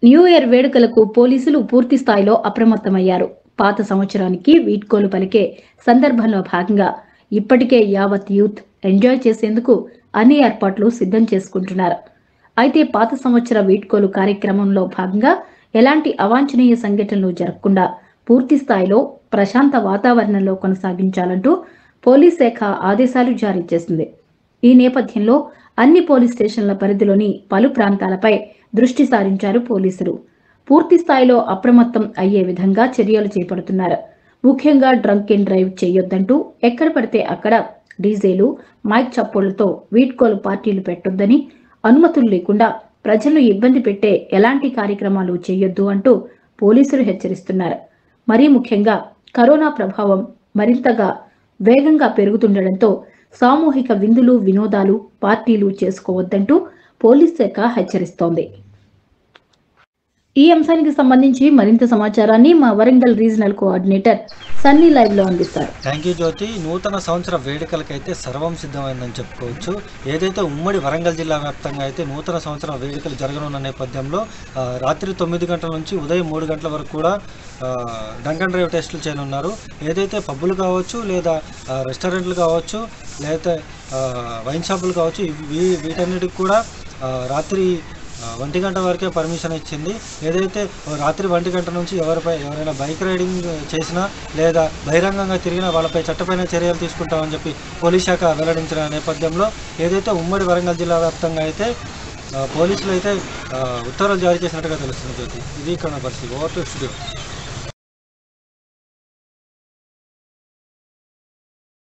new year వేడుకలకు పోలీసులు పూర్తి స్థాయిలో అప్రమత్తమయ్యారు పాత సంవత్సరానికి వీడ్కోలు పలికే సందర్భంలో భాగంగా ఇప్పటికే యావత్ యూత్ ఎంజాయ్ చేసేందుకు అన్ని ఏర్పాట్లు సిద్ధం చేసుకుంటున్నారు అయితే పాత సంవత్సర వీడ్కోలు కార్యక్రమంలో భాగంగా ఎలాంటి అవాంఛనీయ సంఘటనలు జరగకుండా పూర్తి స్థాయిలో ప్రశాంత వాతావరణంలో కొనసాగించాలంటూ పోలీస్ శాఖ ఆదేశాలు జారీ చేసింది ఈ నేపథ్యంలో అన్ని పోలీస్ స్టేషన్ల పరిధిలోని పలు ప్రాంతాలపై దృష్టి సారించారు పోలీసులు పూర్తి స్థాయిలో అప్రమత్తం అయ్యే విధంగా చర్యలు చేపడుతున్నారు ముఖ్యంగా డ్రంక్ అండ్ డ్రైవ్ చేయొద్దంటూ ఎక్కడ పడితే అక్కడ డీజేలు మైక్ చప్పుళ్లతో వీడ్కోలు పార్టీలు పెట్టొద్దని అనుమతులు లేకుండా ప్రజలను ఇబ్బంది పెట్టే ఎలాంటి కార్యక్రమాలు చేయొద్దు అంటూ పోలీసులు హెచ్చరిస్తున్నారు మరీ ముఖ్యంగా కరోనా ప్రభావం మరింతగా వేగంగా పెరుగుతుండటంతో సామూహిక విందులు వినోదాలు పార్టీలు చేసుకోవద్దంటూ పోలీస్ శాఖ హెచ్చరిస్తోంది ఈ అంశానికి సంబంధించి మరింత సమాచారాన్ని మా Warangal regional coordinator Sunny live లో అందిస్తారు థ్యాంక్ యూ జ్యోతి నూతన సంవత్సర వేడుకలకైతే సర్వం సిద్ధమైందని చెప్పుకోవచ్చు ఏదైతే ఉమ్మడి వరంగల్ జిల్లా వ్యాప్తంగా అయితే నూతన సంవత్సర వేడుకలు జరగనున్న నేపథ్యంలో ఆ, రాత్రి తొమ్మిది గంటల నుంచి ఉదయం మూడు గంటల వరకు కూడా ఆ, డంక్ అండ్ డ్రైవ్ టెస్టులు చేయనున్నారు ఏదైతే పబ్బులు కావచ్చు లేదా ఆ, రెస్టారెంట్లు కావచ్చు లేదా ఆ, వైన్ షాపులు కావచ్చు ఇవి- వీ- వీటన్నిటికి కూడా ఆ, రాత్రి ఆ, ఒంటి గంట వరకే పర్మిషన్ ఇచ్చింది ఏదైతే రాత్రి ఒంటి గంట నుంచి ఎవరిపై ఎవరైనా బైక్ రైడింగ్ చేసినా లేదా బహిరంగంగా తిరిగినా వాళ్ళపై చట్టపైన చర్యలు తీసుకుంటామని చెప్పి పోలీస్ శాఖ వెల్లడించిన నేపథ్యంలో ఏదైతే ఉమ్మడి వరంగల్ జిల్లా వ్యాప్తంగా అయితే ఆ, పోలీసులు అయితే ఆ, ఉత్తర్వులు జారీ చేసినట్టుగా తెలుస్తుంది జ్యోతి ఇది ఇక్కడ ఉన్న పరిస్థితి ఓవర్ టు స్టూడియో